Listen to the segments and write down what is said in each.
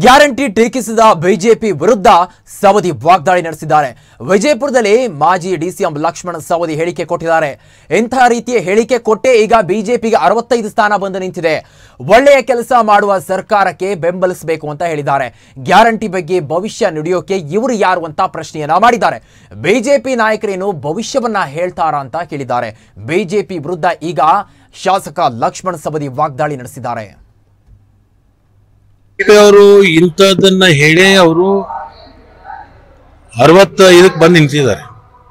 guarantee ಟೀಕಿಸಿದ BJP ವಿರುದ್ಧ ಸವದಿ ವಾಗ್ದಾಳಿ ನಡೆಸಿದ್ದಾರೆ ವಿಜಯಪುರದಲ್ಲಿ ಮಾಜಿ ಡಿಸಿಎಂ ಲಕ್ಷ್ಮಣ ಸವದಿ ಹೇಳಿಕೆ ಕೊಟ್ಟಿದ್ದಾರೆ ಇಂತಹ ರೀತಿಯ ಹೇಳಿಕೆ ಕೊಟ್ಟೇ ಈಗ ಬಿಜೆಪಿಗೆ ಅರವತ್ತೈದು ಸ್ಥಾನ ಬಂದು ನಿಂತಿದೆ ಒಳ್ಳೆಯ ಕೆಲಸ ಮಾಡುವ ಸರ್ಕಾರಕ್ಕೆ ಬೆಂಬಲಿಸಬೇಕು ಅಂತ ಹೇಳಿದ್ದಾರೆ ಗ್ಯಾರಂಟಿ ಬಗ್ಗೆ ಭವಿಷ್ಯ ನುಡಿಯೋಕೆ ಇವರು ಯಾರು ಅಂತ ಪ್ರಶ್ನೆಯನ್ನ ಮಾಡಿದ್ದಾರೆ ಬಿಜೆಪಿ ನಾಯಕರೇನು ಭವಿಷ್ಯವನ್ನ ಹೇಳ್ತಾರಾ ಅಂತ ಕೇಳಿದ್ದಾರೆ ಬಿಜೆಪಿ ವಿರುದ್ಧ ಈಗ ಶಾಸಕ ಲಕ್ಷ್ಮಣ ಸವದಿ ವಾಗ್ದಾಳಿ ನಡೆಸಿದ್ದಾರೆ ಅವರು ಇಂಥದ್ದನ್ನ ಹೇಳಿ ಅವರು ಅರವತ್ತೈದಕ್ಕೆ ಬಂದು ನಿಂತಿದ್ದಾರೆ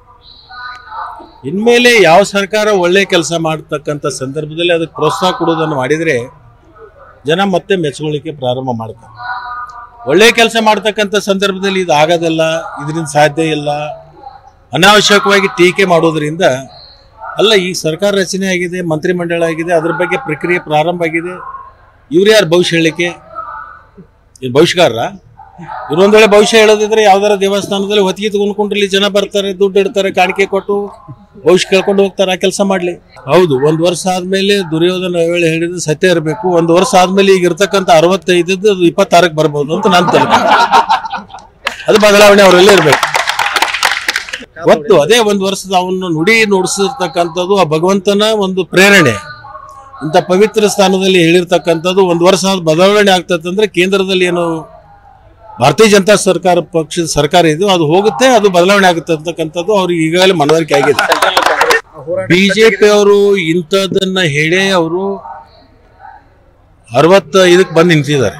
ಇನ್ಮೇಲೆ ಯಾವ ಸರ್ಕಾರ ಒಳ್ಳೆ ಕೆಲಸ ಮಾಡ್ತಕ್ಕಂಥ ಸಂದರ್ಭದಲ್ಲಿ ಅದಕ್ಕೆ ಪ್ರೋತ್ಸಾಹ ಕೊಡೋದನ್ನು ಮಾಡಿದರೆ ಜನ ಮತ್ತೆ ಮೆಚ್ಚುಗಳಿಕೆ ಪ್ರಾರಂಭ ಮಾಡ್ತಾರೆ ಒಳ್ಳೆ ಕೆಲಸ ಮಾಡ್ತಕ್ಕಂಥ ಸಂದರ್ಭದಲ್ಲಿ ಇದು ಆಗೋದಲ್ಲ ಇದರಿಂದ ಸಾಧ್ಯ ಇಲ್ಲ ಅನಾವಶ್ಯಕವಾಗಿ ಟೀಕೆ ಮಾಡೋದ್ರಿಂದ ಅಲ್ಲ ಈ ಸರ್ಕಾರ ರಚನೆ ಆಗಿದೆ ಮಂತ್ರಿಮಂಡಲ ಆಗಿದೆ ಅದ್ರ ಬಗ್ಗೆ ಪ್ರಕ್ರಿಯೆ ಪ್ರಾರಂಭ ಆಗಿದೆ ಇವ್ರು ಯಾರು ಭವಿಷ್ಯ ಹೇಳಲಿಕ್ಕೆ ಇದು ಭವಿಷ್ಯಗಾರರ ಇವ್ರೊಂದ್ ವೇಳೆ ಭವಿಷ್ಯ ಹೇಳೋದಿದ್ರೆ ಯಾವ್ದಾರ ದೇವಸ್ಥಾನದಲ್ಲಿ ಹೊತ್ತಿಗೆ ತಗೊಂಡ್ಕೊಂಡ್ರಲ್ಲಿ ಜನ ಬರ್ತಾರೆ ದುಡ್ಡು ಇಡ್ತಾರೆ ಕಾಣಿಕೆ ಕೊಟ್ಟು ಭವಿಷ್ಯ ಕೇಳ್ಕೊಂಡು ಹೋಗ್ತಾರೆ ಆ ಕೆಲಸ ಮಾಡ್ಲಿ ಹೌದು ಒಂದ್ ವರ್ಷ ಆದ್ಮೇಲೆ ದುರ್ಯೋಧನ ವೇಳೆ ಹೇಳಿದ್ರೆ ಸತ್ಯ ಇರಬೇಕು ಒಂದ್ ವರ್ಷ ಆದ್ಮೇಲೆ ಈಗ ಇರ್ತಕ್ಕಂಥ ಅರವತ್ತೈದದ್ದು ಅದು ಇಪ್ಪತ್ತಾರಕ್ಕೆ ಬರ್ಬೋದು ಅಂತ ನಾನು ತಲೆ ಅದು ಬದಲಾವಣೆ ಅವರಲ್ಲೇ ಇರ್ಬೇಕು ಒತ್ತು ಅದೇ ಒಂದು ವರ್ಷದ ಅವನು ನುಡಿ ನುಡಿಸಿರ್ತಕ್ಕಂಥದ್ದು ಆ ಭಗವಂತನ ಒಂದು ಪ್ರೇರಣೆ ಇಂಥ ಪವಿತ್ರ ಸ್ಥಾನದಲ್ಲಿ ಹೇಳಿರ್ತಕ್ಕಂಥದ್ದು ಒಂದು ವರ್ಷ ಆದ್ ಬದಲಾವಣೆ ಆಗ್ತದಂದ್ರೆ ಕೇಂದ್ರದಲ್ಲಿ ಏನು ಭಾರತೀಯ ಜನತಾ ಸರ್ಕಾರ ಪಕ್ಷದ ಸರ್ಕಾರ ಇದೆ ಅದು ಹೋಗುತ್ತೆ ಅದು ಬದಲಾವಣೆ ಆಗುತ್ತೆ ಅಂತಕ್ಕಂಥದ್ದು ಅವ್ರಿಗೆ ಈಗಾಗಲೇ ಮನವರಿಕೆ ಆಗಿದೆ ಬಿಜೆಪಿ ಅವರು ಇಂಥದ್ದನ್ನ ಹೇಳಿ ಅವರು ಅರವತ್ತೈದಕ್ಕೆ ಬಂದು ನಿಂತಿದ್ದಾರೆ